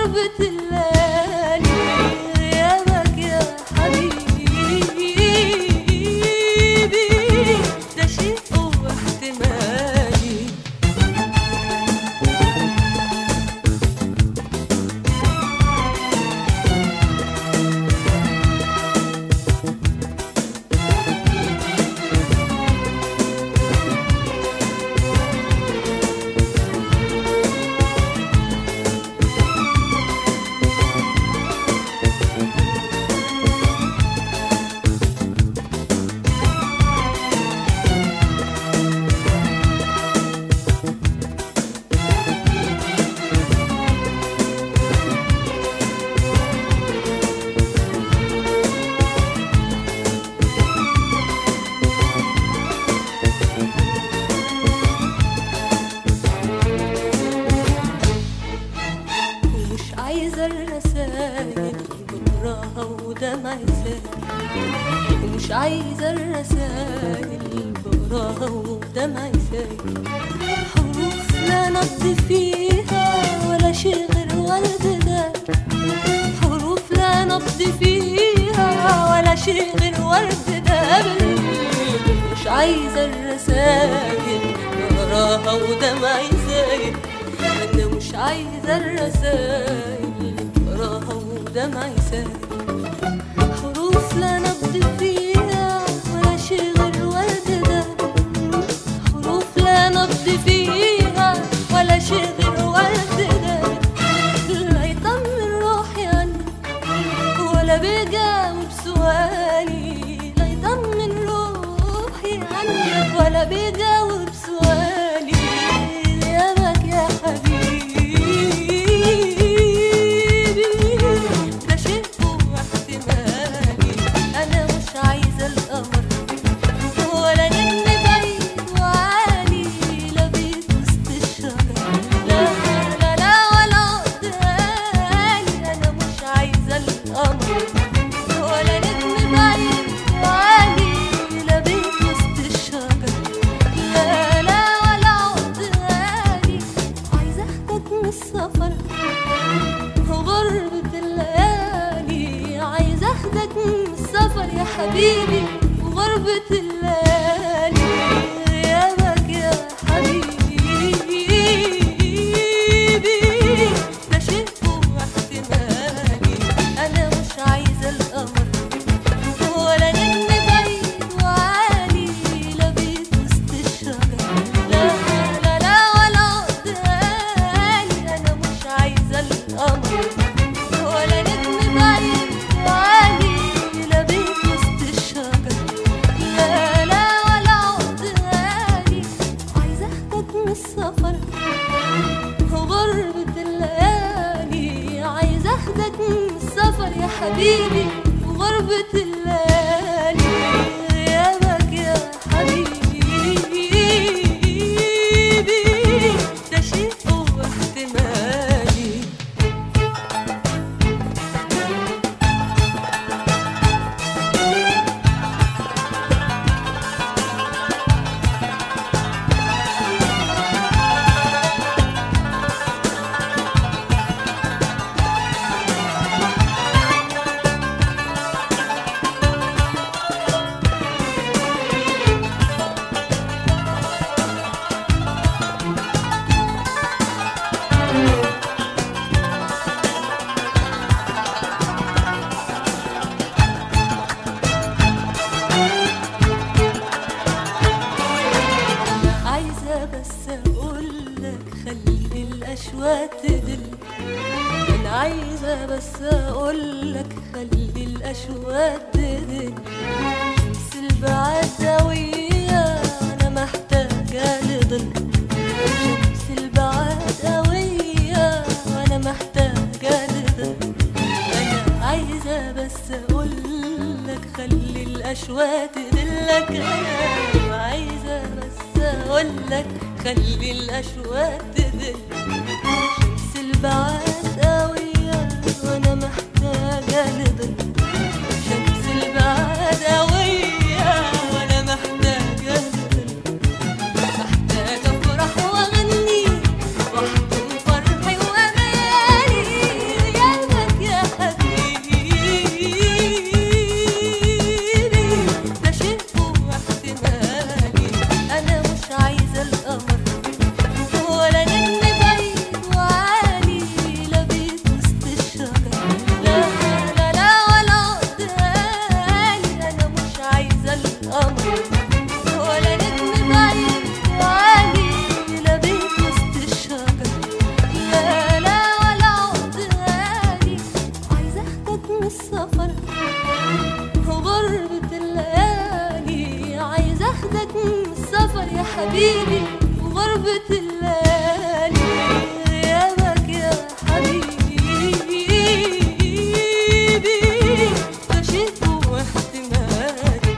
غربة الليالي غيابك يا حبيبي ده شيء واحتمالي ومش عايزة الرسايل بكرهها ودمع سايل ومش عايزة الرسايل بكرهها ودمع سايل حروف لا نبض فيها ولا شيء غير ورد ده حروف لا نبض فيها ولا شيء غير ورد ده مش عايزة الرسايل بكرهها ودمع سايل انا مش عايزه الرسايل وراها ودمعي سايل حروف لا نبض فيها ولا شي غير ورد ده حروف لا نبض فيها ولا شي غير ورد ده لا يطمن روحي عني ولا بيجاوب سؤالي لا يطمن روحي عنك ولا بيجاوب سؤالي غيابك يا حبيبي ده شيء واحتمالي انا مش عايزه القمر ولا نجم بعيد وعالي لا بيت وسط الشجر لا لا لا ولا قدامي انا مش عايزه القمر ولا نجم بعيد وعالي لا بيت وسط الشجر لا لا ولا قدامي عايزه اخدك من السفر وغربة الليالي عايزة اخدك من السفر يا حبيبي وغربة الليالي غيابك يا حبيبي ده شيء واحتمالي انا مش عايزة القمر ولا نجم بعيد وعالي لا بيت وسط الشجر لا لا لا ولا قدامي انا مش عايزه القمر ولا نجم بعيد وعالي لا بيت وسط الشجر لا لا ولا قدامي عايزه اخدك من السفر وغربة الليالي عايزة اخدك من السفر يا حبيبي وغربة الليالي غيابك يا حبيبي ده شيء واحتمالي عايزة بس أقولك خلي الأشواق تدل أنا عايزة بس أقولك خلي الأشواق تدل شمس البعدوية أنا محتاجة لظل شمس البعدوية وأنا محتاجة لظل أنا عايزة بس أقولك خلي الأشواق تدلك أنا عايزة بس أقولك خلي الأشواق تدل شمس البعاد قوية وأنا محتاجة لظل شمس البعاد قوية وأنا محتاجة لظل محتاجة أفرح وأغني وأحضن فرحي وأمالي يا حبيبي وغربة الليالي غيابك يا حبيبي ده شيء واحتمالي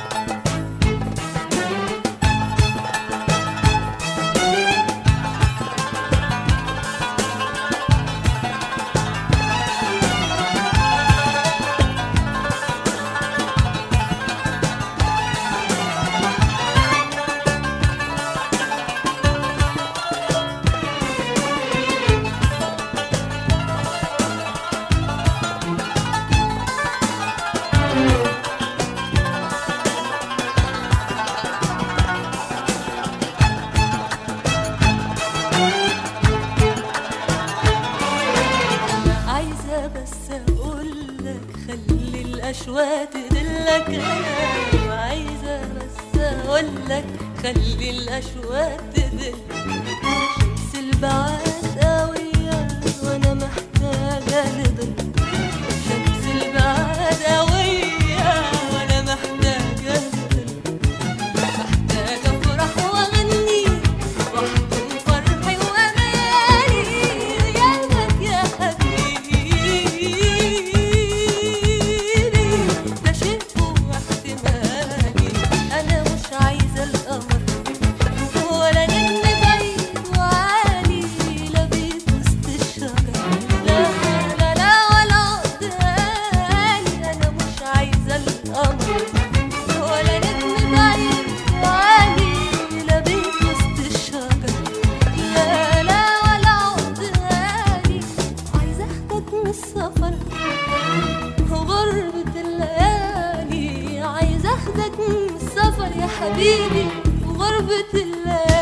عايزة بس أقولك خلي الأشواق تدلك أنا عايزة بس أقولك خلي الأشواق تدلك شمس البعاد قوية وأنا محتاجة لظل شمس البعاد قوية وأنا محتاجة لظل محتاجة أفرح وأغني وأحضن فرحي وأماني غيابك يا حبيبي ده شيء واحتمالي أنا مش عايزة القمر ولا نجم بعيد وعالي لا بيت وسط الشجر لا لا لا ولا قدامي أنا مش عايزة القمر ولا نجم بعيد وعالي لا بيت وسط الشجر لا لا ولا قدامي عايزة أخدك من السفر وغربة الليالي عايزة أخدك من السفر يا حبيبي وغربة الليالي